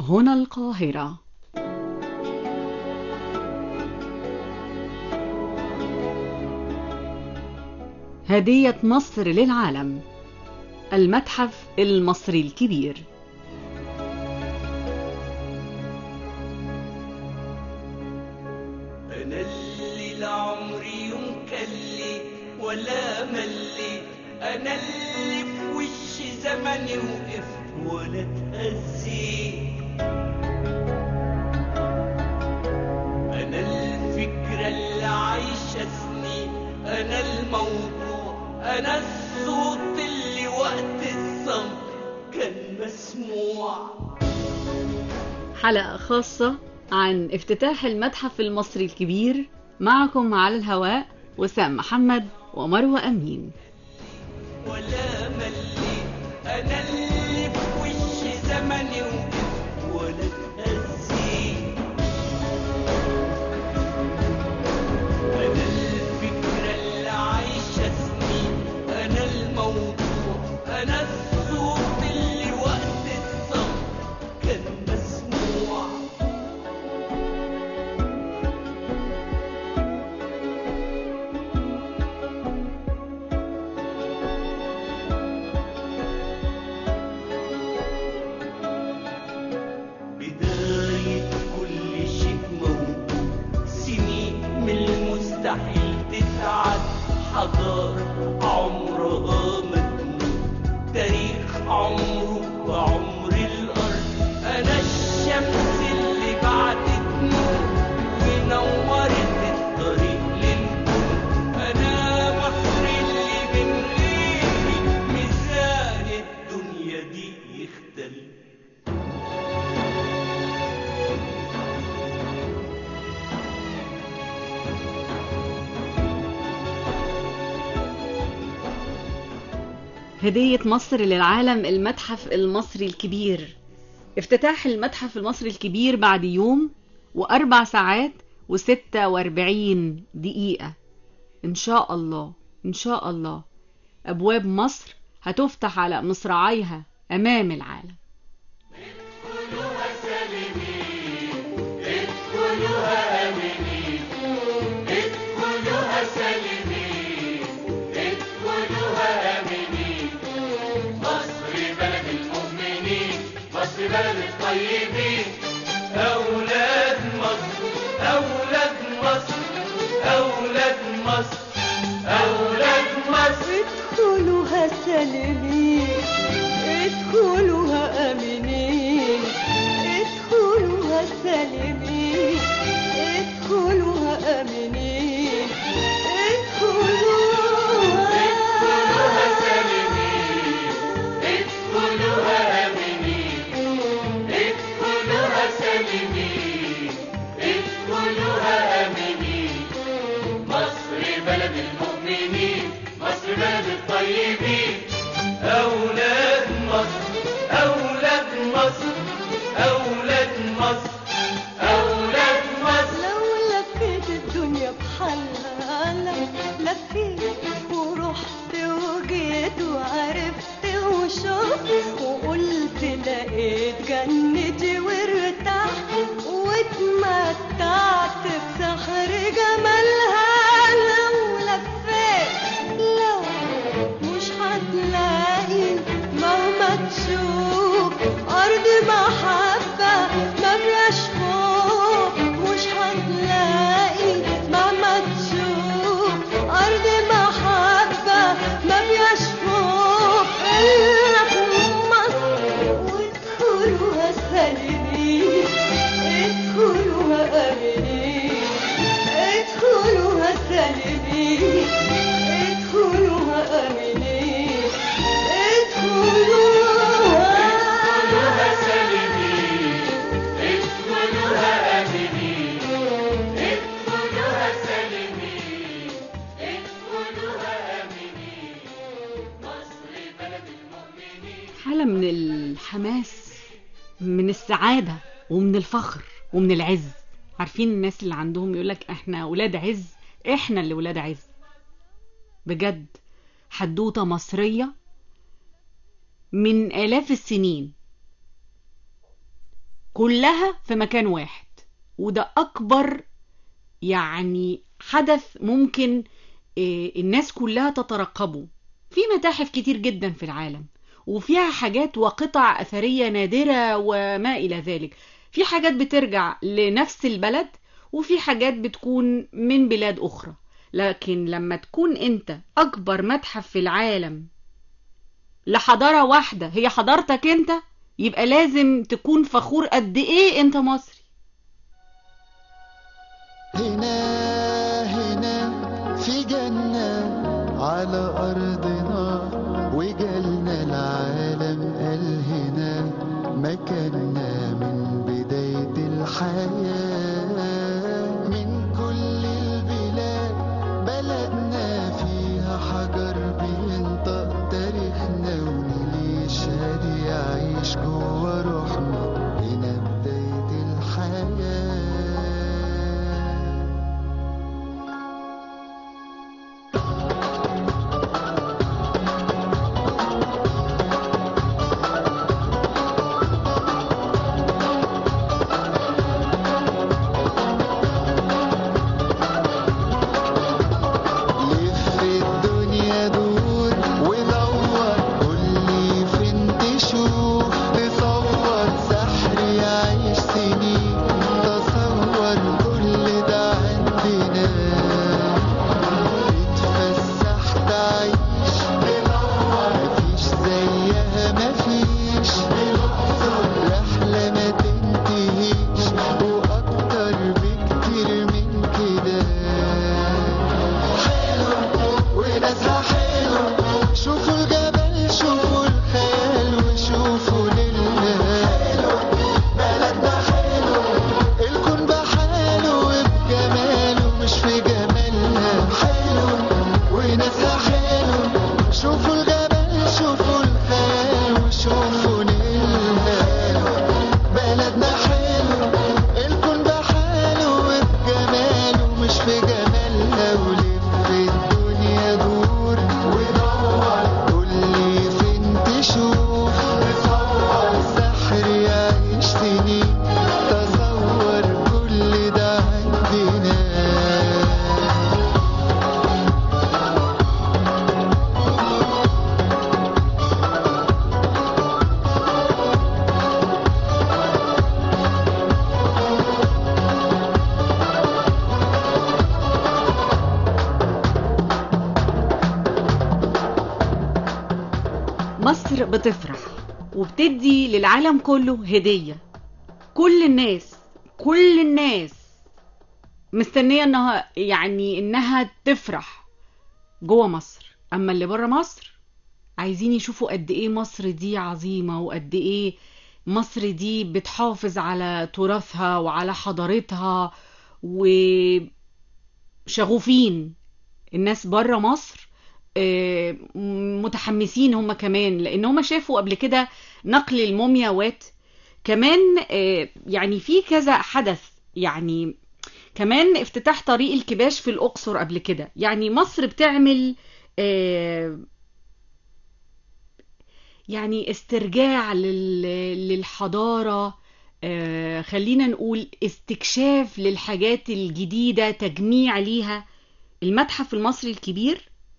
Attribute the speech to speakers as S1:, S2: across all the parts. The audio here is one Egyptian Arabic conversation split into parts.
S1: هنا القاهرة هدية مصر للعالم المتحف المصري الكبير
S2: أنا اللي لعمري يوم كلي ولا ملي أنا اللي في وش زمني وقفت ولا اتهزي أنا الفكرة اللي عايشة سنين أنا الموضوع أنا الصوت اللي وقت الصمت كان مسموع
S1: حلقة خاصة عن افتتاح المتحف المصري الكبير معكم على الهواء وسام محمد ومروة أمين
S2: ولا ملي انا اللي في وش زمني وقفت ولا اتهزي انا الفكرة اللي عايشة سنين انا الموضوع انا الصوت اللي وقت الصمت كان مسموع بداية كل شيء موجود سنين من المستحيل تتعد حضارة عمرها ما تموت تاريخ عمره وعمر الأرض أنا الشمس اللي بعدت نور ونورت الطريق للكون أنا مصر اللي من غيري ميزان الدنيا دي يختلف
S1: هدية مصر للعالم المتحف المصري الكبير افتتاح المتحف المصري الكبير بعد يوم وأربع ساعات وستة وأربعين دقيقة إن شاء الله إن شاء الله أبواب مصر هتفتح على مصراعيها أمام العالم
S2: ادخلوها سالمين ادخلوها امنين مصر بلد المؤمنين مصر بلد الطيبين اولاد مصر اولاد مصر اولاد مصر اولاد مصر
S3: ادخلوها سالمين ادخلوها امنين ادخلوها سالمين ادخلوها امنين ادخلوها
S2: ادخلوها سالمين ادخلوها امنين ادخلوها سالمين ادخلوها امنين مصر بلد المؤمنين مصر بلد الطيبين اولاد مصر اولاد مصر اولاد مصر اولاد مصر
S3: لو لفيت الدنيا بحالها لف- لفيت ورحت وجيت وعرفت وشفت وقلت لقيت جنتي وارتحت واتمتعت بسحر جمالها لو لفيت لو مش هتلاقي مهما تشوف أرض محبة مفيهاش خوف مش هتلاقي مهما تشوف أرض محبة مفيهاش خوف إلا في مصر وادخلوها سالمين ادخلوها آمنين ادخلوها سالمين ادخلوها آمنين
S2: ادخلوها
S3: ادخلوها
S2: سالمين ادخلوها امنين ادخلوها سالمين ادخلوها امنين مصر بلد المؤمنين
S1: حالة من الحماس من السعادة ومن الفخر ومن العز عارفين الناس اللي عندهم يقولك احنا ولاد عز احنا اللي ولاد عز بجد حدوتة مصرية من آلاف السنين كلها في مكان واحد وده اكبر يعني حدث ممكن آه، الناس كلها تترقبه في متاحف كتير جدا في العالم وفيها حاجات وقطع أثرية نادرة وما إلى ذلك في حاجات بترجع لنفس البلد وفي حاجات بتكون من بلاد أخرى لكن لما تكون أنت أكبر متحف في العالم لحضارة واحدة هي حضارتك أنت يبقى لازم تكون فخور قد إيه أنت مصري
S4: هنا هنا في جنة على أرضنا وجالنا العالم قال هنا مكاننا من بداية الحياة من كل البلاد بلدنا فيها حجر بينطق تاريخنا ونيل يشهد يعيش جوا روحنا هنا بداية الحياة لف الدنيا دور ودور قولي فين تشوف تصور سحر يعيش سنين تصور كل ده عندنا تتفسح تعيش تدور مفيش زيها مفيش رحلة ما تنتهيش وأكتر بكتير من كده حلوة وناسها حلوة شوفوا الجبل شوفوا الخيال وشوفوا لله حلوة بلدنا حلوة الكون بحاله وبجماله مش في جمالها حلوة وناسها حلوة شوفوا الجبل شوفوا الخيال وشوفوا لله بلدنا حلوة الكون بحاله وبجماله مش في جمالها ولف الدنيا دور ودور قولي فين تشوف تصور سحر يعيش سنين تصور كل ده عندنا
S1: مصر بتفرح وبتدي للعالم كله هدية كل الناس كل الناس مستنية انها يعني انها تفرح جوه مصر اما اللي بره مصر عايزين يشوفوا قد ايه مصر دي عظيمة وقد ايه مصر دي بتحافظ على تراثها وعلى حضارتها وشغوفين الناس بره مصر آه، متحمسين هم كمان لان هم شافوا قبل كده نقل المومياوات كمان آه، يعني في كذا حدث يعني كمان افتتاح طريق الكباش في الاقصر قبل كده يعني مصر بتعمل آه، يعني استرجاع لل- للحضارة آه، خلينا نقول استكشاف للحاجات الجديدة تجميع ليها المتحف المصري الكبير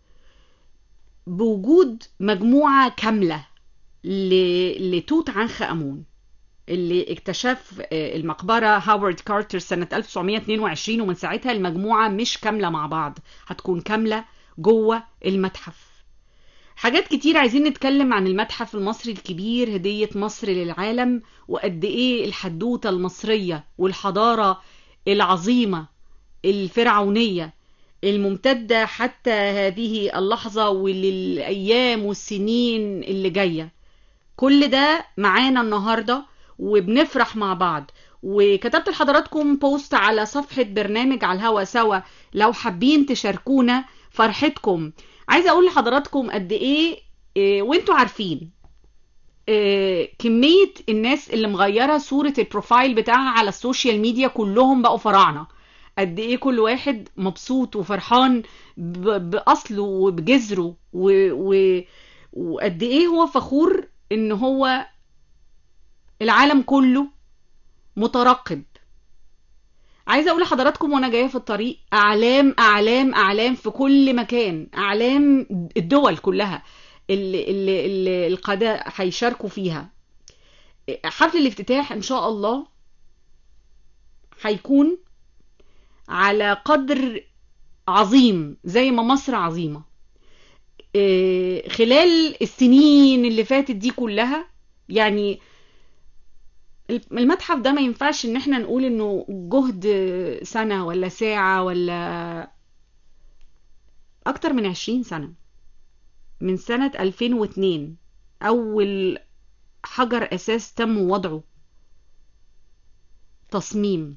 S1: بوجود مجموعة كاملة ل- لتوت عنخ آمون اللي اكتشف آه، المقبرة هاورد كارتر سنة 1922 ومن ساعتها المجموعة مش كاملة مع بعض هتكون كاملة جوه المتحف حاجات كتير عايزين نتكلم عن المتحف المصري الكبير هدية مصر للعالم وقد ايه الحدوتة المصرية والحضارة العظيمة الفرعونية الممتدة حتى هذه اللحظة وللأيام والسنين اللي جاية كل ده معانا النهاردة وبنفرح مع بعض وكتبت لحضراتكم بوست على صفحة برنامج على الهوا سوا لو حابين تشاركونا فرحتكم عايزة أقول لحضراتكم قد إيه إيه، وانتوا عارفين إيه، كمية الناس اللي مغيرة صورة البروفايل بتاعها على السوشيال ميديا كلهم بقوا فراعنة قد ايه كل واحد مبسوط وفرحان ب- بأصله وبجذره و... و... وقد ايه هو فخور ان هو العالم كله مترقب عايزه اقول لحضراتكم وانا جايه في الطريق اعلام اعلام اعلام في كل مكان اعلام الدول كلها اللي, اللي, اللي القادة هيشاركوا فيها حفل الافتتاح ان شاء الله هيكون على قدر عظيم زي ما مصر عظيمة إيه، خلال السنين اللي فاتت دي كلها يعني المتحف ده ما ينفعش ان احنا نقول انه جهد سنة ولا ساعة ولا اكتر من عشرين سنة من سنة 2002 اول حجر اساس تم وضعه تصميم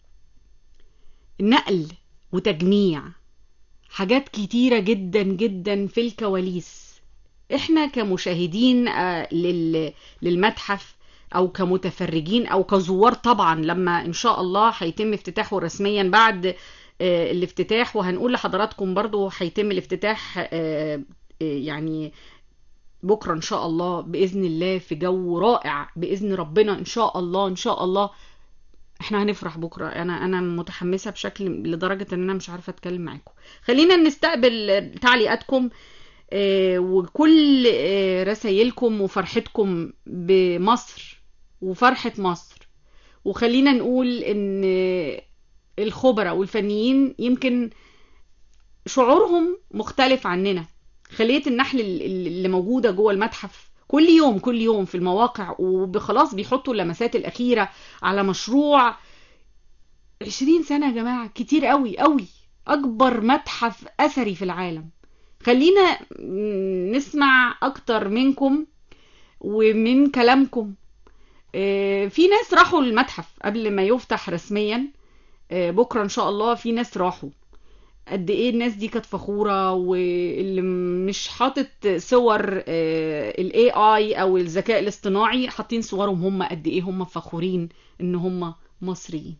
S1: نقل وتجميع حاجات كتيرة جدا جدا في الكواليس احنا كمشاهدين آه، لل- للمتحف او كمتفرجين او كزوار طبعا لما ان شاء الله هيتم افتتاحه رسميا بعد آه، الافتتاح وهنقول لحضراتكم برضو هيتم الافتتاح آه، آه، يعني بكرة ان شاء الله باذن الله في جو رائع باذن ربنا ان شاء الله ان شاء الله احنا هنفرح بكره انا انا متحمسه بشكل لدرجه ان انا مش عارفه اتكلم معاكم خلينا نستقبل تعليقاتكم آه، وكل آه، رسايلكم وفرحتكم بمصر وفرحه مصر وخلينا نقول ان الخبراء والفنيين يمكن شعورهم مختلف عننا خلية النحل ال- ال- اللي موجودة جوه المتحف كل يوم كل يوم في المواقع وخلاص بيحطوا اللمسات الأخيرة على مشروع 20 سنة يا جماعة كتير قوي قوي أكبر متحف أثري في العالم خلينا نسمع أكتر منكم ومن كلامكم آه، في ناس راحوا المتحف قبل ما يفتح رسميا آه، بكرة إن شاء الله في ناس راحوا قد ايه الناس دي كانت فخورة واللي مش حاطط صور الاي اي او الذكاء الاصطناعي حاطين صورهم هم قد ايه هم فخورين ان هم مصريين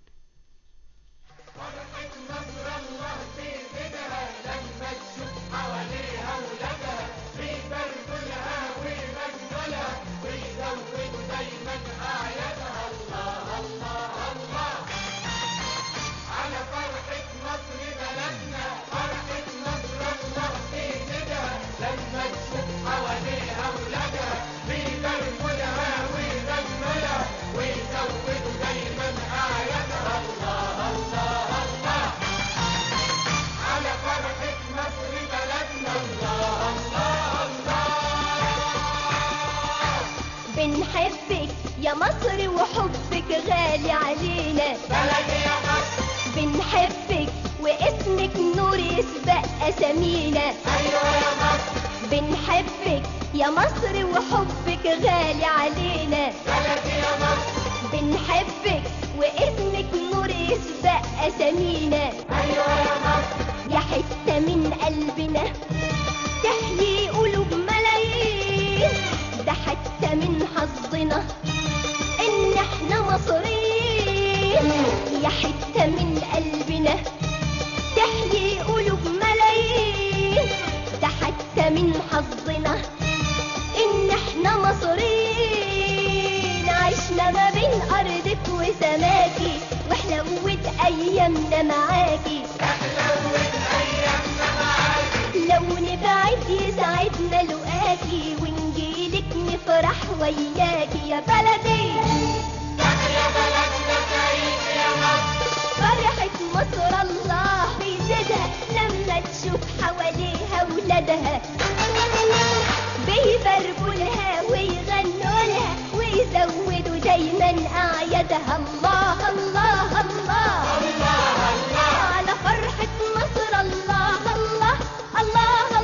S5: بنحبك يا مصر وحبك غالي علينا
S2: بلدي يا مصر
S5: بنحبك واسمك نور يسبق أسامينا
S2: ايوه يا مصر
S5: بنحبك يا مصر وحبك غالي علينا
S2: بلدي يا مصر
S5: بنحبك واسمك نور يسبق أسامينا
S2: ايوه يا مصر
S5: يا حتة من قلبنا تحيي قلوب ملايين ده حتى من حظنا ان احنا مصريين يا حتة من قلبنا تحيي قلوب ملايين ده حتى من حظنا ان احنا مصريين عشنا ما بين ارضك وسماكي وحلوت ايامنا معاكي لو نبعد يسعدنا لقاكي ونجيلك نفرح وياكي يا بلدي
S2: يا بلدنا تعيش يا مصر
S5: فرحة مصر الله بيزيدها لما تشوف حواليها ولادها بيبربوا لها ويغنوا لها ويزودوا دايما أعيادها الله الله الله على فرحة مصر الله الله الله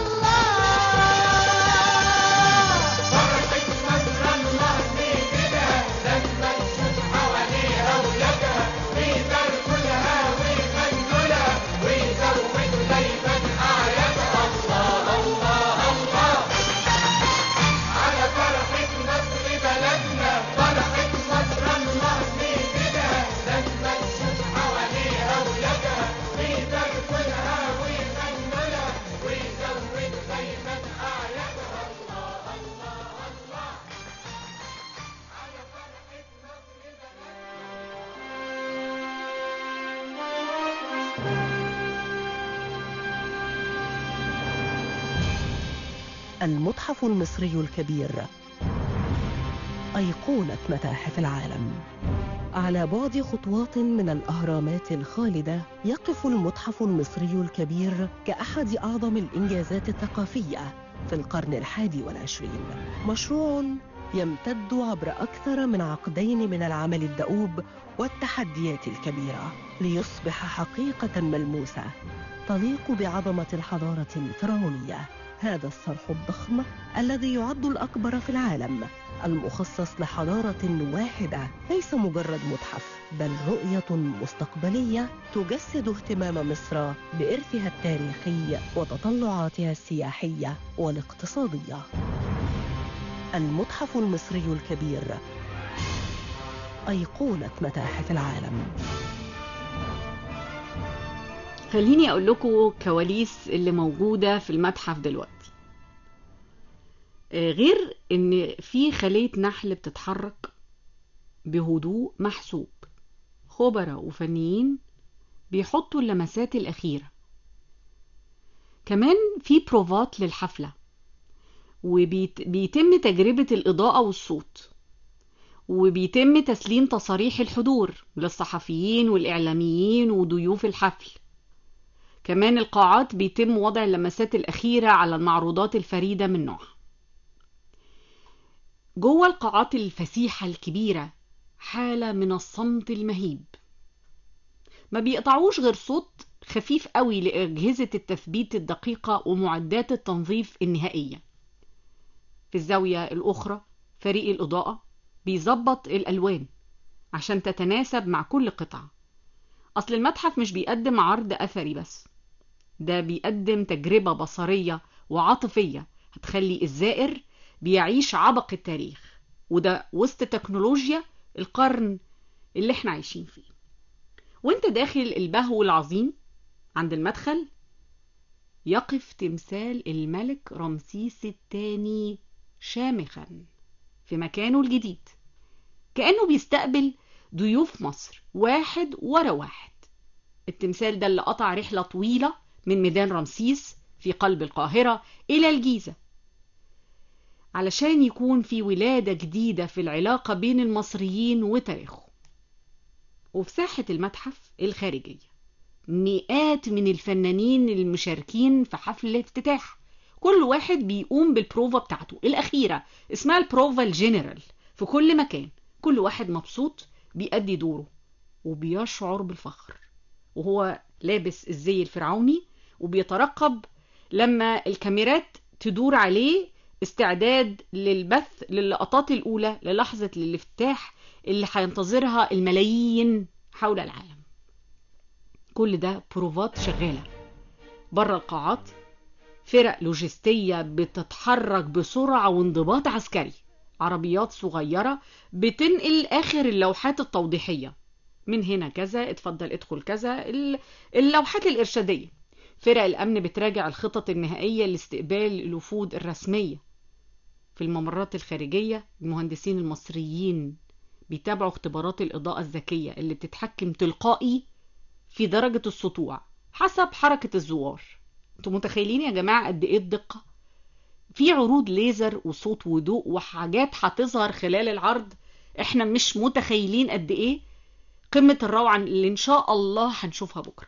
S5: الله
S2: فرحة مصر الله بيجيبها لما نشوف حواليها ولادها بيباركوا لها ويغنوا لها ويزودوا دايما أعيادها الله الله الله على فرحة مصر بلدنا فرحة مصر الله بيجيبها لما
S6: المتحف المصري الكبير أيقونة متاحف العالم على بعد خطوات من الأهرامات الخالدة يقف المتحف المصري الكبير كأحد أعظم الإنجازات الثقافية في القرن الحادي والعشرين مشروع يمتد عبر أكثر من عقدين من العمل الدؤوب والتحديات الكبيرة ليصبح حقيقة ملموسة تليق بعظمة الحضارة الفرعونية هذا الصرح الضخم الذي يعد الأكبر في العالم المخصص لحضارة واحدة ليس مجرد متحف بل رؤية مستقبلية تجسد اهتمام مصر بإرثها التاريخي وتطلعاتها السياحية والاقتصادية المتحف المصري الكبير أيقونة متاحف العالم
S1: خليني اقول لكم كواليس اللي موجودة في المتحف دلوقتي آه، غير ان في خلية نحل بتتحرك بهدوء محسوب خبراء وفنيين بيحطوا اللمسات الأخيرة كمان في بروفات للحفلة وبيتم تجربة الإضاءة والصوت وبيتم تسليم تصاريح الحضور للصحفيين والإعلاميين وضيوف الحفل كمان القاعات بيتم وضع اللمسات الأخيرة على المعروضات الفريدة من نوعها جوه القاعات الفسيحة الكبيرة حالة من الصمت المهيب ما بيقطعوش غير صوت خفيف قوي لأجهزة التثبيت الدقيقة ومعدات التنظيف النهائية في الزاوية الأخرى فريق الإضاءة بيظبط الألوان عشان تتناسب مع كل قطعة أصل المتحف مش بيقدم عرض أثري بس ده بيقدم تجربة بصرية وعاطفية هتخلي الزائر بيعيش عبق التاريخ وده وسط تكنولوجيا القرن اللي احنا عايشين فيه وانت داخل البهو العظيم عند المدخل يقف تمثال الملك رمسيس الثاني شامخا في مكانه الجديد كأنه بيستقبل ضيوف مصر واحد ورا واحد التمثال ده اللي قطع رحلة طويلة من ميدان رمسيس في قلب القاهرة إلى الجيزة علشان يكون في ولادة جديدة في العلاقة بين المصريين وتاريخه وفي ساحة المتحف الخارجية مئات من الفنانين المشاركين في حفل الافتتاح كل واحد بيقوم بالبروفا بتاعته الأخيرة اسمها البروفا الجنرال في كل مكان كل واحد مبسوط بيأدي دوره وبيشعر بالفخر وهو لابس الزي الفرعوني وبيترقب لما الكاميرات تدور عليه استعداد للبث للقطات الأولى للحظة الافتتاح اللي هينتظرها الملايين حول العالم كل ده بروفات شغالة بره القاعات فرق لوجستية بتتحرك بسرعة وانضباط عسكري عربيات صغيرة بتنقل آخر اللوحات التوضيحية من هنا كذا اتفضل ادخل كذا اللوحات الإرشادية فرق الأمن بتراجع الخطط النهائية لاستقبال الوفود الرسمية في الممرات الخارجية المهندسين المصريين بيتابعوا اختبارات الإضاءة الذكية اللي بتتحكم تلقائي في درجة السطوع حسب حركة الزوار انتوا متخيلين يا جماعة قد ايه الدقة في عروض ليزر وصوت وضوء وحاجات هتظهر خلال العرض احنا مش متخيلين قد ايه قمة الروعة اللي ان شاء الله هنشوفها بكرة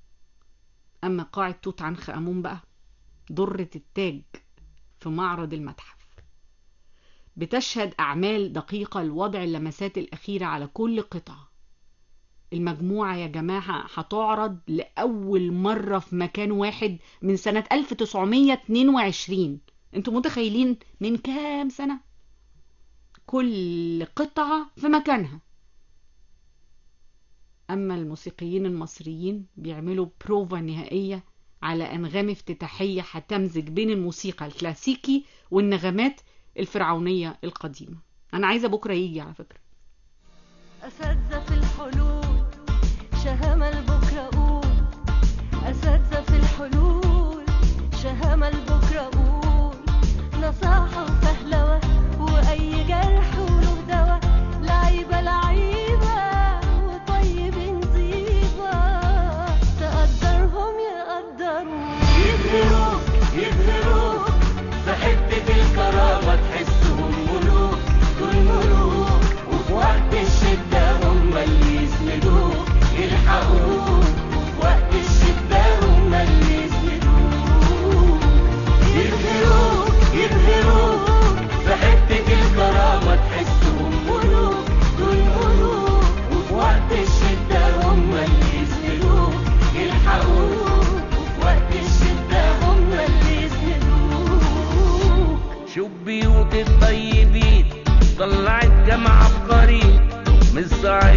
S1: اما قاعة توت عنخ امون بقى ضرة التاج في معرض المتحف بتشهد أعمال دقيقة لوضع اللمسات الأخيرة على كل قطعة المجموعة يا جماعة هتعرض لأول مرة في مكان واحد من سنة 1922 انتوا متخيلين من كام سنة كل قطعة في مكانها أما الموسيقيين المصريين بيعملوا بروفا نهائية على أنغام افتتاحية هتمزج بين الموسيقى الكلاسيكي والنغمات الفرعونية القديمة أنا عايزة بكرة يجي على فكرة
S3: أساتذة في الحلول شهامة لبكرة قول أساتذة في الحلول شهامة لبكرة قول نصاحة وفهلوة وأي جرح وله دوا لعيبة لعيبة وطيبين طيبة تقدرهم يقدروك
S2: يبهروك يبهروك في حتة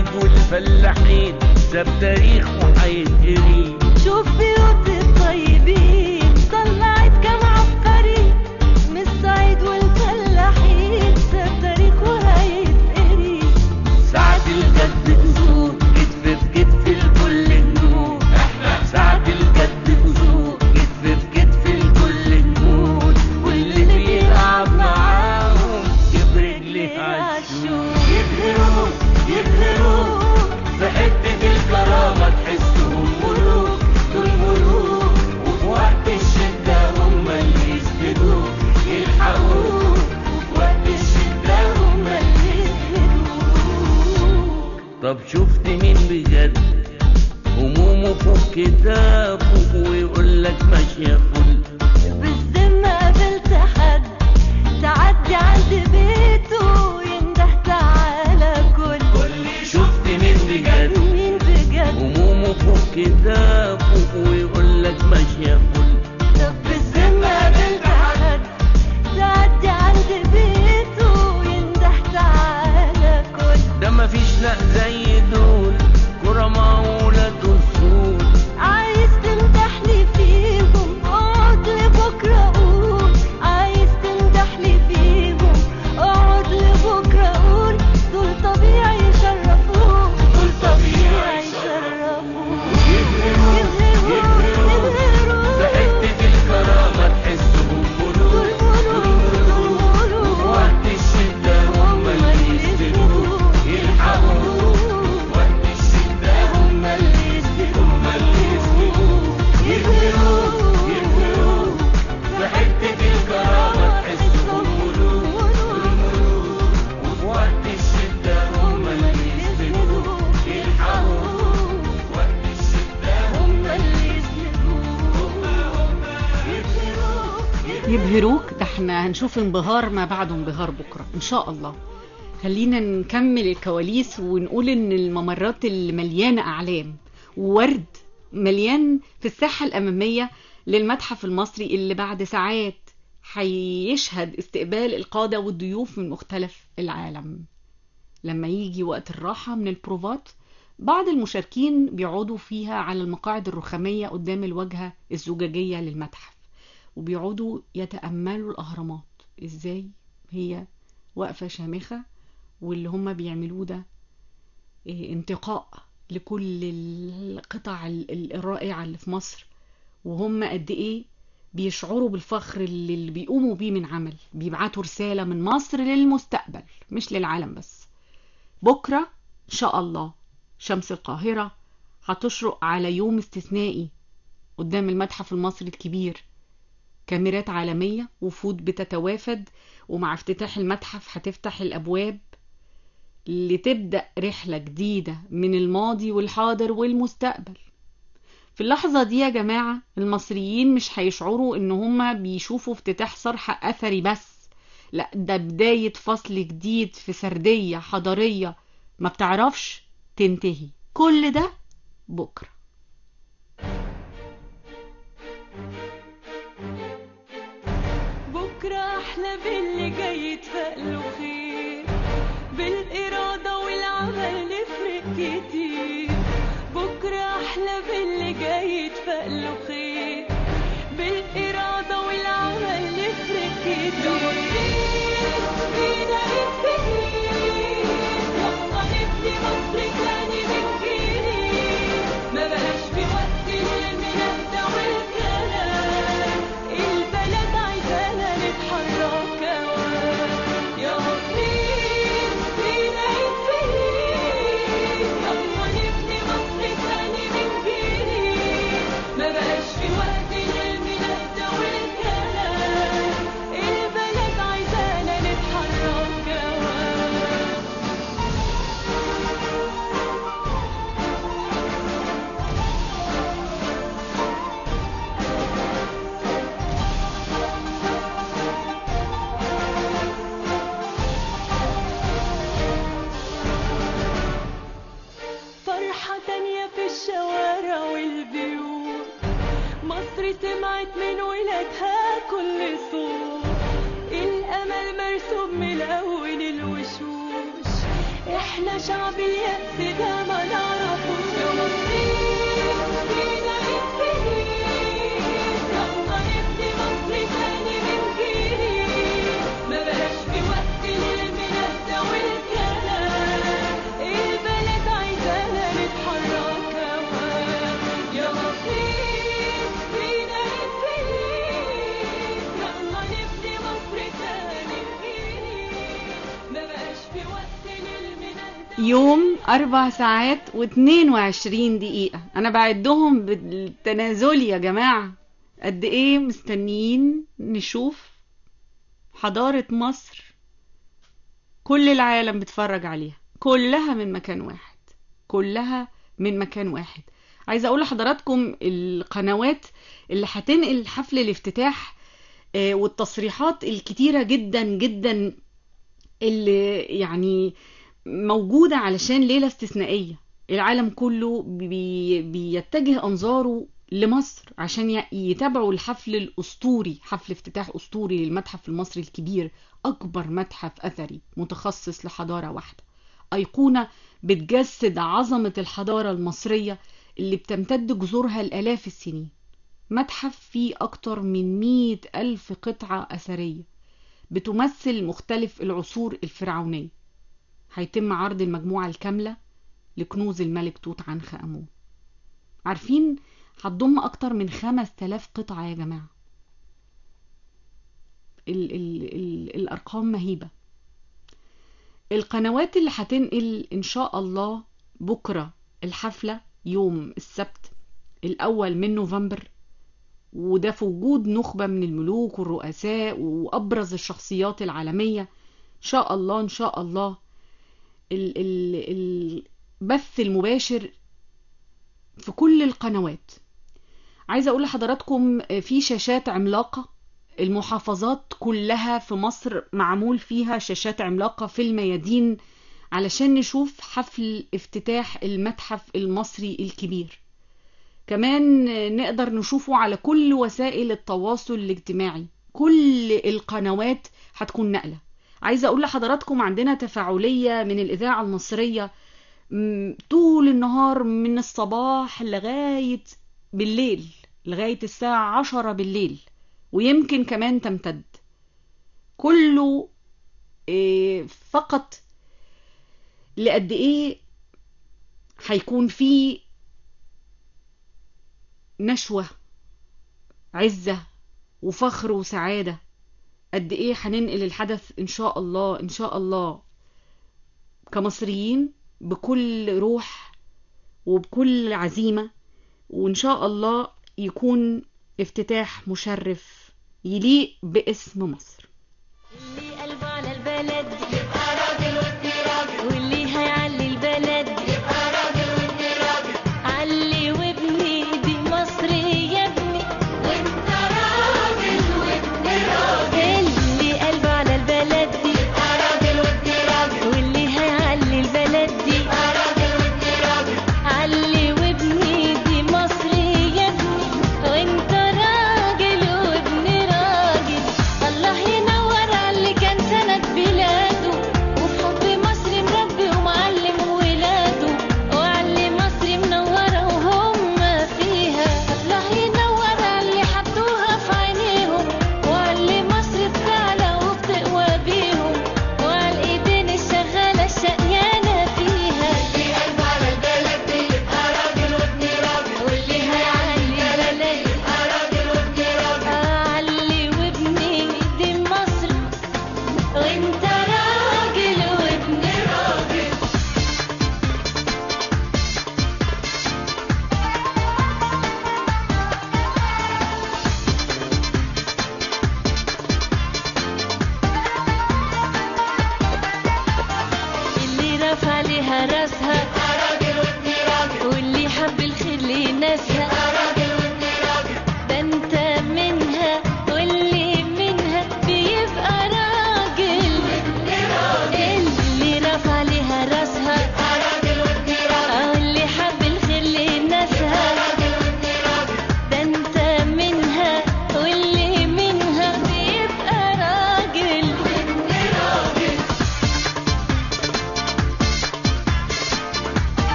S7: الصعيد والفلاحين ساب تاريخ وهيتقري
S3: شوف بيوت الطيبين طلعت كم عبقري من الصعيد والفلاحين ساب تاريخ وهيتقري
S7: ساعة الجد تزور كتف في كتف الكل نموت ساعة الجد تزور كتف في كتف الكل نموت واللي بيلعب معاهم يبرج ليه عالشوق يبهروك يبهروك في حتة الكرامة تحسهم ملوك دول ملوك وفي وقت الشدة هم اللي يسندوك يلحقوك وفي وقت الشدة هم اللي
S3: يسندوك
S7: طب شفت مين بجد همومه فوق كتابه ويقول لك ماشية فل
S3: بالذمة قابلت حد تعدي عند بيته ينده تعالى كل
S7: شفت مين بجد
S3: مين بجد
S7: همومه فوق كتابه ويقول لك ماشية فل
S3: طب بالذمة قابلت حد تعدي عند بيته ينده تعالى كل
S7: ده مفيش لا زي دول كرماء ولاد اصول
S3: عايز تمدحني فيهم اقعد لبكرة قول عايز تمدحني فيهم اقعد لبكرة قول دول طبيعي يشرفوك دول طبيعي يشرفوك
S7: يبهروك يبهروك في حتة الكرامة تحسهم ملوك دول ملوك وفي وقت الشدة هم اللي يسندوك يلحقوك وقت الشدة هم اللي يسندوك هم اللي يسندوك يبهروك يبهروك في حتة الكرامة تحسهم ملوك دول ملوك وفي وقت الشدة هم اللي يسندوك يلحقوك وقت الشدة
S3: هم اللي يسندوك
S7: يبهروك
S1: يبهروك ده احنا هنشوف انبهار ما بعده انبهار بكرة ان شاء الله خلينا نكمل الكواليس ونقول ان الممرات اللي مليانة اعلام وورد مليان في الساحة الامامية للمتحف المصري اللي بعد ساعات هيشهد استقبال القادة والضيوف من مختلف العالم لما يجي وقت الراحة من البروفات بعض المشاركين بيقعدوا فيها على المقاعد الرخامية قدام الواجهة الزجاجية للمتحف وبيقعدوا يتأملوا الأهرامات إزاي هي واقفة شامخة واللي هم بيعملوه ده إيه، انتقاء لكل القطع ال- ال- الرائعة اللي في مصر وهم قد إيه بيشعروا بالفخر اللي اللي بيقوموا بيه من عمل بيبعتوا رسالة من مصر للمستقبل مش للعالم بس بكرة إن شاء الله شمس القاهرة هتشرق على يوم استثنائي قدام المتحف المصري الكبير كاميرات عالمية وفود بتتوافد ومع افتتاح المتحف هتفتح الأبواب لتبدأ رحلة جديدة من الماضي والحاضر والمستقبل في اللحظة دي يا جماعة المصريين مش هيشعروا ان هما بيشوفوا افتتاح صرح أثري بس لا ده بداية فصل جديد في سردية حضارية ما بتعرفش تنتهي كل ده بكرة
S3: بكرة أحلى باللي جاي يتفقله خير بالإرادة والعمل نفرق كتير بكرة أحلى باللي جاي يتفقله خير بالإرادة والعمل نفرق كتير فينا التغيير يلا نبني مصر تاني من جديد ما بقاش في وقت للمنادى والكلام البلد عايزانا نتحرك كمان يا مصريين فينا التغيير يلا نبني مصر تاني من جديد ما بقاش في وقت للمنادى والكلام البلد عايزانا نتحرك كمان فرحة تانية في الشوارع والبيوت مصر سمعت من ولادها كل صوت الأمل مرسوم من أول الوشوش احنا شعب اليأس ده ما نعرفوش يا مصريين فينا الجديد يلا نبني مصر تاني من جديد ما بقاش في وقت للمنادى والكلام البلد عايزانا نتحرك هواك يا مصريين فينا الجديد يلا نبني مصر تاني من جديد ما بقاش في وقت للمنادى
S1: يوم أربع ساعات واتنين وعشرين دقيقة أنا بعدهم بالتنازل يا جماعة قد إيه مستنيين نشوف حضارة مصر كل العالم بيتفرج عليها كلها من مكان واحد كلها من مكان واحد عايزة أقول لحضراتكم القنوات اللي هتنقل حفل الافتتاح آه، والتصريحات الكتيرة جدا جدا اللي يعني موجودة علشان ليلة استثنائية العالم كله بي بيتجه أنظاره لمصر عشان ي- يتابعوا الحفل الأسطوري حفل افتتاح أسطوري للمتحف المصري الكبير أكبر متحف أثري متخصص لحضارة واحدة أيقونة بتجسد عظمة الحضارة المصرية اللي بتمتد جذورها لآلاف السنين متحف فيه أكتر من مئة ألف قطعة أثرية بتمثل مختلف العصور الفرعونية هيتم عرض المجموعة الكاملة لكنوز الملك توت عنخ آمون عارفين هتضم أكتر من خمس تلاف قطعة يا جماعة ال ال ال الأرقام مهيبة القنوات اللي هتنقل إن شاء الله بكرة الحفلة يوم السبت الأول من نوفمبر وده في وجود نخبة من الملوك والرؤساء وأبرز الشخصيات العالمية إن شاء الله إن شاء الله ال- ال- البث المباشر في كل القنوات عايزة أقول لحضراتكم في شاشات عملاقة المحافظات كلها في مصر معمول فيها شاشات عملاقة في الميادين علشان نشوف حفل افتتاح المتحف المصري الكبير كمان نقدر نشوفه على كل وسائل التواصل الاجتماعي كل القنوات هتكون نقلة عايزة أقول لحضراتكم عندنا تفاعلية من الإذاعة المصرية م، طول النهار من الصباح لغاية بالليل لغاية الساعة عشرة بالليل ويمكن كمان تمتد كله إيه، فقط لقد ايه هيكون في نشوة عزة وفخر وسعادة قد ايه هننقل الحدث ان شاء الله ان شاء الله كمصريين بكل روح وبكل عزيمة وان شاء الله يكون افتتاح مشرف يليق باسم مصر
S3: اللي قلبه على البلد يبقى راجل وابن راجل واللي هيعلي البلد يبقى راجل وابن راجل علي وابني دي مصر يا ابني وانت راجل وابن راجل اللي قلبه على البلد يبقى راجل وابن راجل واللي هيعلي البلد يبقى راجل وابن راجل علي وابني دي مصر يا ابني وانت راجل وابن راجل الله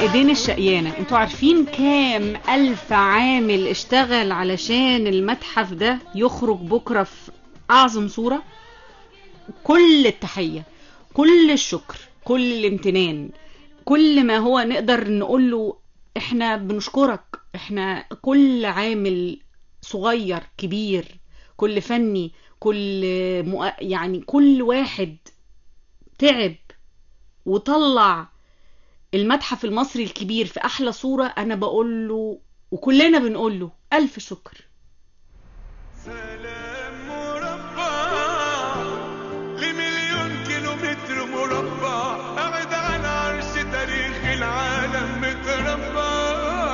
S1: الايدين الشقيانة انتوا عارفين كام الف عامل اشتغل علشان المتحف ده يخرج بكرة في اعظم صورة كل التحية كل الشكر كل الامتنان كل ما هو نقدر نقول له احنا بنشكرك احنا كل عامل صغير كبير كل فني كل مؤ... يعني كل واحد تعب وطلع المتحف المصري الكبير في احلى صورة انا بقول له وكلنا بنقول له الف شكر
S8: سلام مربع لمليون كيلومتر مربع قاعد على عرش تاريخ العالم متربع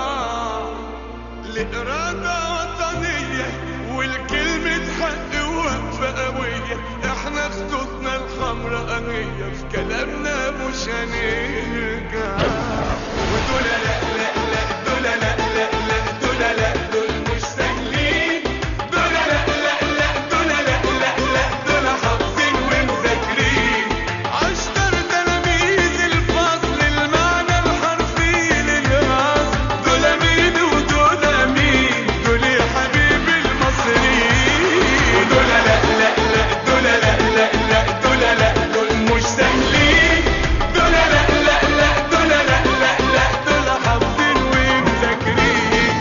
S8: لإرادة وطنية والكلمة حق ووقفة قوية احنا خطوطنا الحمراء قوية في كلامنا مش هنرجع ودول لا لا لا دول لا لا لا دول لا دول مش سهلين دول لا لا لا دول لا لا لا دول حافظين ومذاكرين عشر تلاميذ الفصل المعنى الحرفي للأصل دول مين ودول مين دول يا حبيبي المصريين ودول لا لا لا دول لا لا لا دول لا دول مش سهلين دول لا لا لا دول لا لا لا دول حافظين ومذاكرين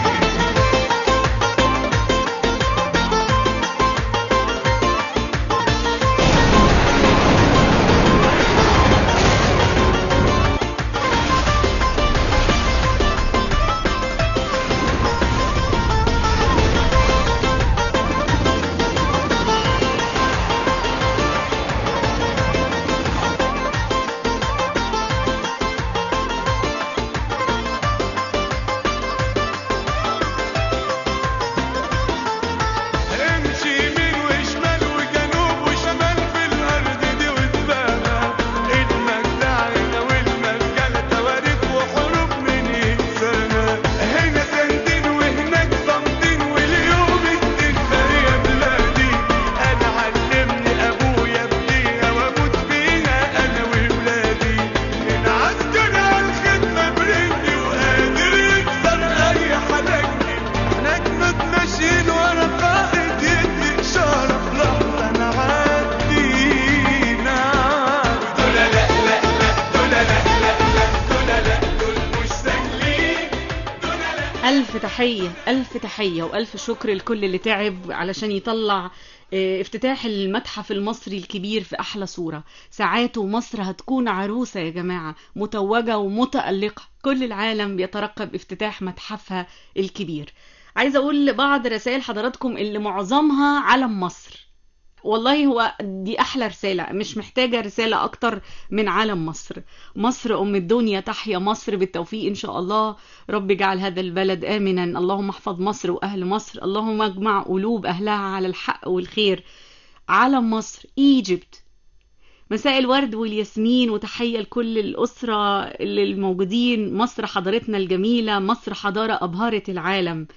S8: امشي يمين وشمال وجنوب وشمال في الارض دي وتبقى المجدع هنا والمسجلة تواريخ وحروب من السنة هنا سندين وهناك صامدين واليوم الدين يا بلادي انا علمني ابويا بديها واموت بيها انا وولادي هنا عسكر على الخدمة برني وقادر يكسر اي حلقني هناك ماشيين ورا قائد يدي اشارة في لحظة نعدي نعم دول لا لا لا دول لا لا لا دول لا دول مش سهلين دول لا
S1: ألف تحية ألف تحية وألف شكر لكل اللي تعب علشان يطلع آه، افتتاح المتحف المصري الكبير في أحلى صورة ساعاته مصر هتكون عروسة يا جماعة متوجة ومتألقة كل العالم بيترقب افتتاح متحفها الكبير عايزة أقول لبعض رسائل حضراتكم اللي معظمها علم مصر والله هو دي احلى رسالة مش محتاجة رسالة اكتر من عالم مصر مصر ام الدنيا تحيا مصر بالتوفيق ان شاء الله رب اجعل هذا البلد امنا اللهم احفظ مصر واهل مصر اللهم اجمع قلوب اهلها على الحق والخير علم مصر ايجيبت مساء الورد والياسمين وتحية لكل الأسرة اللي الموجودين مصر حضارتنا الجميلة مصر حضارة أبهرت العالم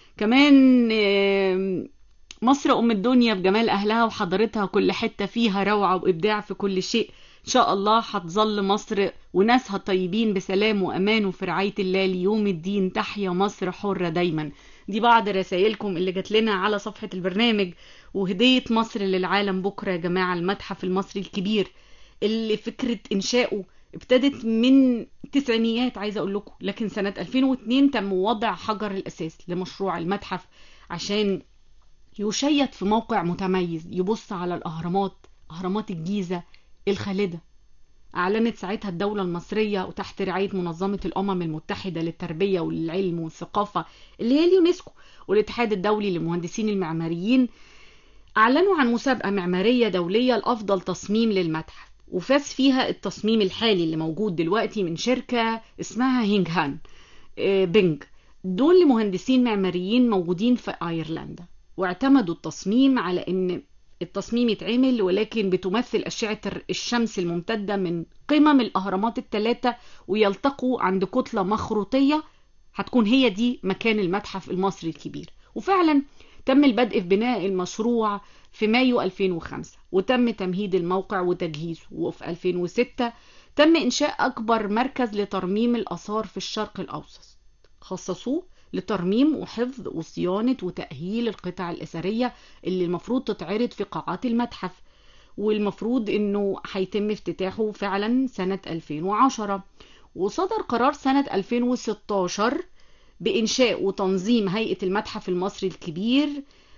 S1: كمان آم، مصر أم الدنيا بجمال أهلها وحضارتها كل حتة فيها روعة وإبداع في كل شيء إن شاء الله هتظل مصر وناسها طيبين بسلام وأمان وفي رعاية الله ليوم الدين تحيا مصر حرة دايما دي بعض رسائلكم اللي جات لنا على صفحة البرنامج وهدية مصر للعالم بكرة يا جماعة المتحف المصري الكبير اللي فكرة إنشائه ابتدت من التسعينيات عايزة أقول لكم لكن سنة 2002 تم وضع حجر الأساس لمشروع المتحف عشان يشيد في موقع متميز يبص على الأهرامات أهرامات الجيزة الخالدة أعلنت ساعتها الدولة المصرية وتحت رعاية منظمة الأمم المتحدة للتربية والعلم والثقافة اللي هي اليونسكو والاتحاد الدولي للمهندسين المعماريين أعلنوا عن مسابقة معمارية دولية لأفضل تصميم للمتحف وفاز فيها التصميم الحالي اللي موجود دلوقتي من شركة اسمها هينج هان آه، بينج دول مهندسين معماريين موجودين في أيرلندا واعتمدوا التصميم على ان التصميم يتعمل ولكن بتمثل أشعة الشمس الممتدة من قمم الأهرامات الثلاثة ويلتقوا عند كتلة مخروطية هتكون هي دي مكان المتحف المصري الكبير وفعلا تم البدء في بناء المشروع في مايو 2005 وتم تمهيد الموقع وتجهيزه وفي 2006 تم إنشاء أكبر مركز لترميم الآثار في الشرق الأوسط خصصوه لترميم وحفظ وصيانة وتأهيل القطع الأثرية اللي المفروض تتعرض في قاعات المتحف والمفروض انه هيتم افتتاحه فعلا سنة 2010 وصدر قرار سنة 2016 بإنشاء وتنظيم هيئة المتحف المصري الكبير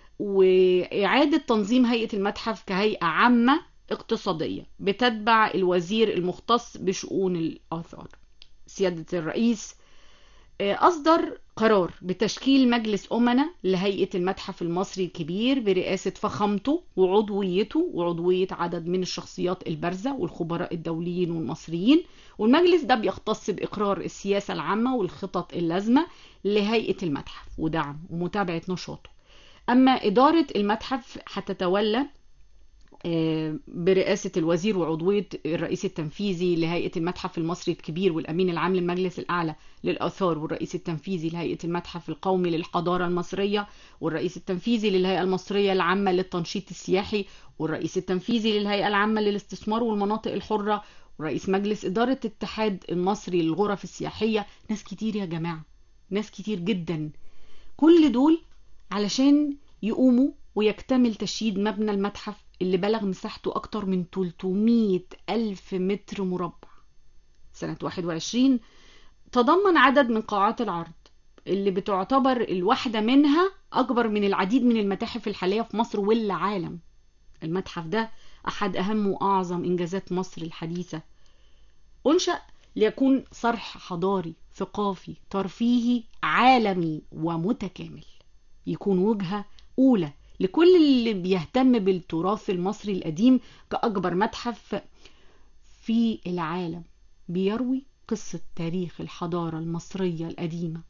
S1: وإعادة تنظيم هيئة المتحف كهيئة عامة اقتصادية بتتبع الوزير المختص بشؤون الآثار سيادة الرئيس آه، أصدر قرار بتشكيل مجلس أمناء لهيئة المتحف المصري الكبير برئاسة فخامته وعضويته وعضوية عدد من الشخصيات البارزة والخبراء الدوليين والمصريين والمجلس ده بيختص بإقرار السياسة العامة والخطط اللازمة لهيئة المتحف ودعم ومتابعة نشاطه أما إدارة المتحف هتتولى آه، برئاسة الوزير وعضوية الرئيس التنفيذي لهيئة المتحف المصري الكبير والأمين العام للمجلس الأعلى للآثار والرئيس التنفيذي لهيئة المتحف القومي للحضارة المصرية والرئيس التنفيذي للهيئة المصرية العامة للتنشيط السياحي والرئيس التنفيذي للهيئة العامة للاستثمار والمناطق الحرة ورئيس مجلس إدارة الاتحاد المصري للغرف السياحية ناس كتير يا جماعة ناس كتير جدا كل دول علشان يقوموا ويكتمل تشييد مبنى المتحف اللي بلغ مساحته أكتر من 300 ألف متر مربع سنة 21 تضمن عدد من قاعات العرض اللي بتعتبر الواحدة منها أكبر من العديد من المتاحف الحالية في مصر والعالم المتحف ده أحد أهم وأعظم إنجازات مصر الحديثة أنشأ ليكون صرح حضاري ثقافي ترفيهي عالمي ومتكامل يكون وجهة أولى لكل اللي بيهتم بالتراث المصري القديم كأكبر متحف في العالم بيروي قصة تاريخ الحضارة المصرية القديمة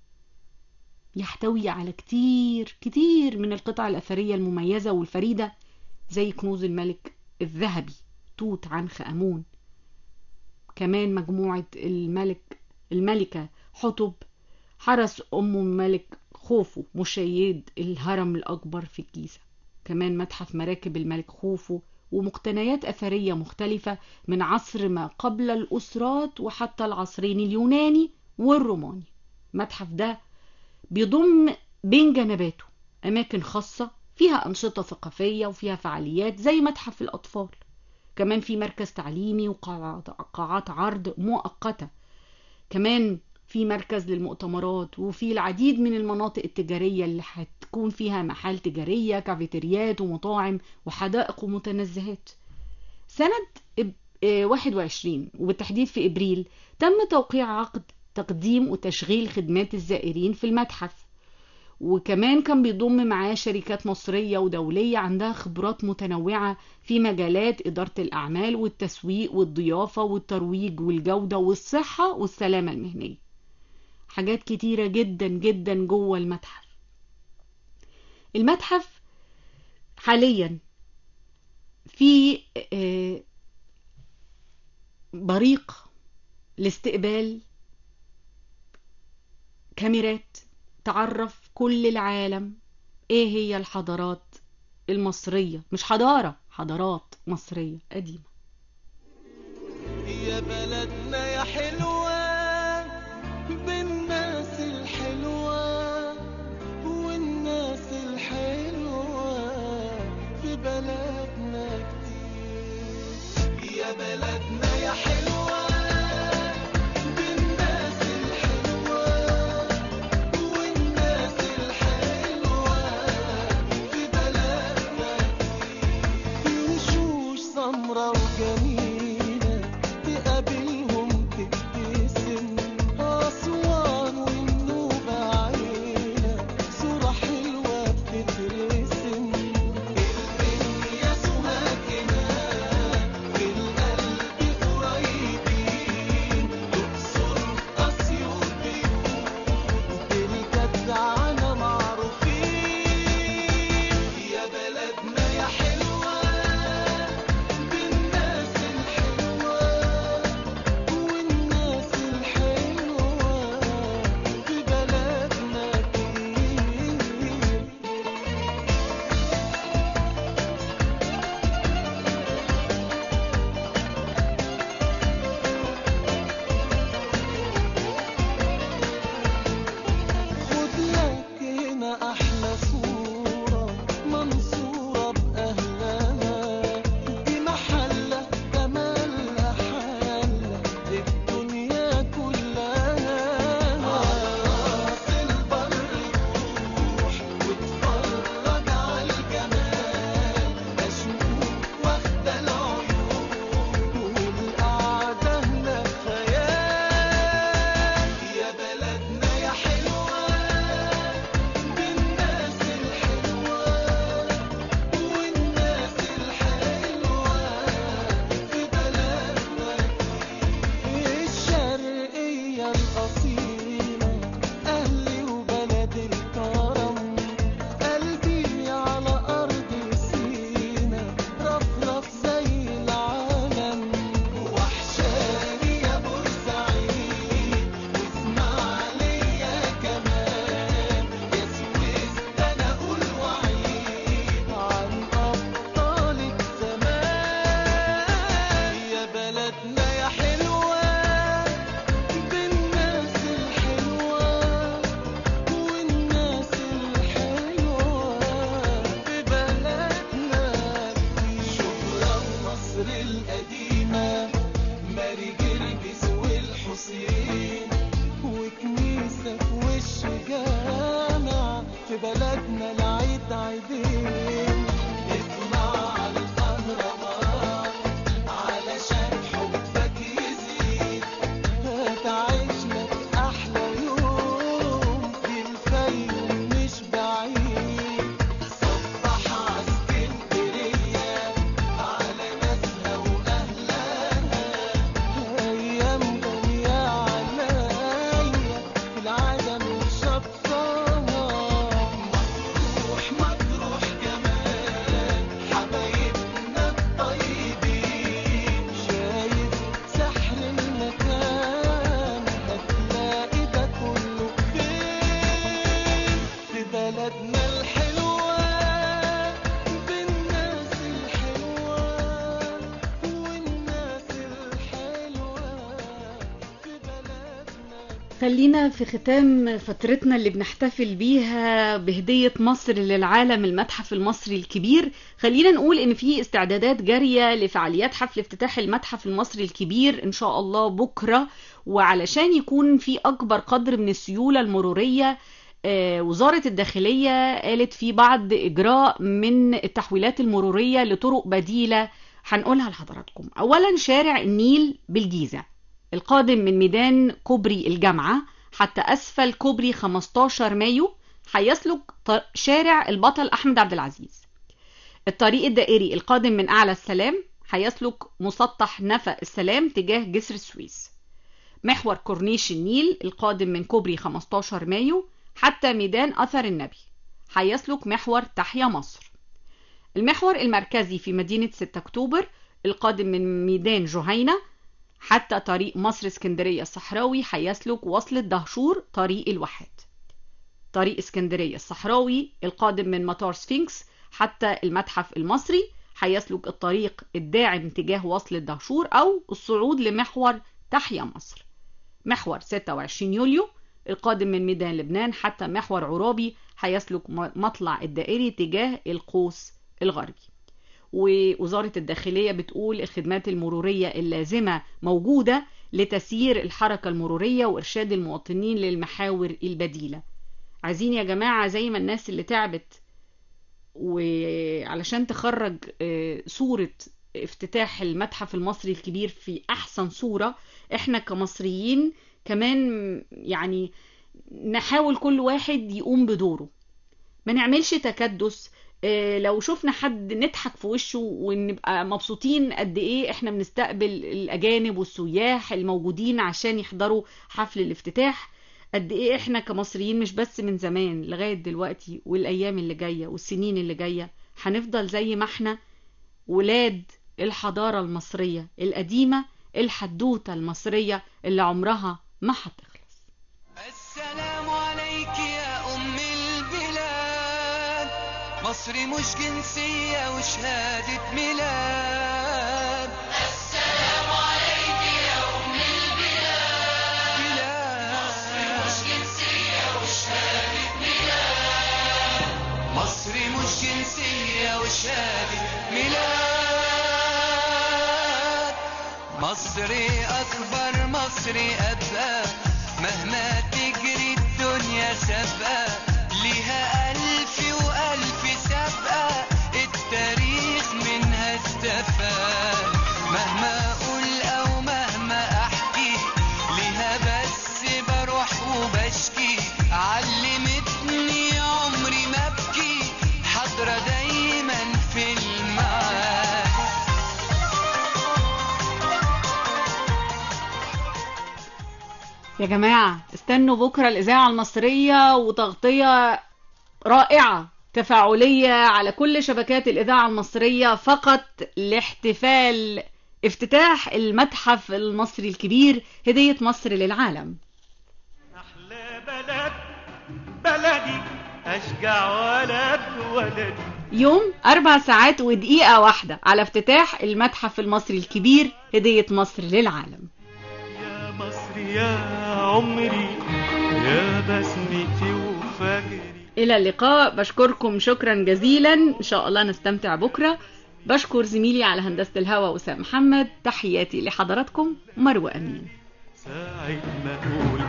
S1: يحتوي على كتير كتير من القطع الأثرية المميزة والفريدة زي كنوز الملك الذهبي توت عنخ آمون كمان مجموعة الملك الملكة حتب حرس أم الملك خوفو مشيد الهرم الأكبر في الجيزة كمان متحف مراكب الملك خوفو ومقتنيات أثرية مختلفة من عصر ما قبل الأسرات وحتى العصرين اليوناني والروماني المتحف ده بيضم بين جنباته أماكن خاصة فيها أنشطة ثقافية وفيها فعاليات زي متحف الأطفال كمان في مركز تعليمي وقاعات قاعات عرض مؤقتة كمان في مركز للمؤتمرات وفي العديد من المناطق التجارية اللي هتكون فيها محال تجارية كافيتريات ومطاعم وحدائق ومتنزهات سنة إب- آه، 21 وبالتحديد في إبريل تم توقيع عقد تقديم وتشغيل خدمات الزائرين في المتحف وكمان كان بيضم معاه شركات مصرية ودولية عندها خبرات متنوعة في مجالات إدارة الأعمال والتسويق والضيافة والترويج والجودة والصحة والسلامة المهنية حاجات كتيرة جدا جدا جوه المتحف المتحف حاليا في آه، بريق لاستقبال كاميرات تعرف كل العالم ايه هي الحضارات المصرية مش حضارة حضارات مصرية قديمة
S4: يا بلدنا يا حلوة بالناس الحلوة والناس الحلوة في بلدنا كتير يا بلدنا يا حلوة بالناس الحلوة والناس الحلوة في بلدنا كتير وشوش سمرة وجميلة تقابلهم تبتسم أسوان والنوبة عيلة صورة حلوة بتترسم الدنيا سماكنا في القلب
S1: خلينا في ختام فترتنا اللي بنحتفل بيها بهدية مصر للعالم المتحف المصري الكبير خلينا نقول ان في استعدادات جارية لفعاليات حفل افتتاح المتحف المصري الكبير ان شاء الله بكرة وعلشان يكون في اكبر قدر من السيولة المرورية آه، وزارة الداخلية قالت في بعض إجراء من التحويلات المرورية لطرق بديلة هنقولها لحضراتكم أولا شارع النيل بالجيزة القادم من ميدان كوبري الجامعة حتى أسفل كوبري 15 مايو هيسلك ط- شارع البطل أحمد عبد العزيز الطريق الدائري القادم من أعلى السلام هيسلك مسطح نفق السلام تجاه جسر السويس محور كورنيش النيل القادم من كوبري 15 مايو حتى ميدان أثر النبي هيسلك محور تحيا مصر المحور المركزي في مدينة 6 أكتوبر القادم من ميدان جهينة حتى طريق مصر اسكندرية الصحراوي هيسلك وصلة دهشور طريق الواحات طريق اسكندرية الصحراوي القادم من مطار سفينكس حتى المتحف المصري هيسلك الطريق الداعم تجاه وصلة دهشور أو الصعود لمحور تحيا مصر محور 26 يوليو القادم من ميدان لبنان حتى محور عرابي هيسلك م- مطلع الدائري تجاه القوس الغربي ووزارة الداخلية بتقول الخدمات المرورية اللازمة موجودة لتسيير الحركة المرورية وإرشاد المواطنين للمحاور البديلة عايزين يا جماعة زي ما الناس اللي تعبت وعلشان تخرج آه، صورة افتتاح المتحف المصري الكبير في أحسن صورة احنا كمصريين كمان يعني نحاول كل واحد يقوم بدوره ما نعملش تكدس آه، لو شفنا حد نضحك في وشه ونبقى مبسوطين قد ايه احنا بنستقبل الاجانب والسياح الموجودين عشان يحضروا حفل الافتتاح قد ايه احنا كمصريين مش بس من زمان لغاية دلوقتي والايام اللي جاية والسنين اللي جاية هنفضل زي ما احنا ولاد الحضارة المصرية القديمة الحدوتة المصرية اللي عمرها ما هتخلص
S4: السلام عليك يا أم البلاد مصر مش جنسية وشهادة ميلاد السلام عليك يا أم البلاد مصر مش جنسية وشهادة ميلاد مصر مش جنسية وشهادة ميلاد مصري أكبر مصري أبقى مهما تجري الدنيا سابقة ليها ألف وألف سابقة التاريخ منها استفاد مهما أقول أو مهما أحكي ليها بس بروح وبشكي علمتني عمري ما أبكي حاضرة دايما في المعاد
S1: يا جماعة استنوا بكرة الإذاعة المصرية وتغطية رائعة تفاعلية على كل شبكات الإذاعة المصرية فقط لاحتفال افتتاح المتحف المصري الكبير هدية مصر للعالم
S2: أحلى بلد بلدي أشجع ولد ولدي
S1: يوم أربع ساعات ودقيقة واحدة على افتتاح المتحف المصري الكبير هدية مصر للعالم
S2: يا مصر يا عمري يا بسمتي وفجري
S1: إلى اللقاء بشكركم شكرا جزيلا إن شاء الله نستمتع بكرة بشكر زميلي على هندسة الهواء وسام محمد تحياتي لحضراتكم مروة أمين
S2: ساعة ما أقول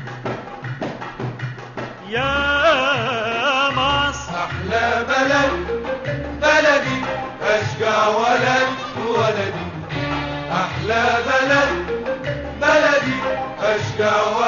S2: يا مصر
S8: أحلى بلد بلدي أشجع ولد ولدي أحلى بلد بلدي أشجع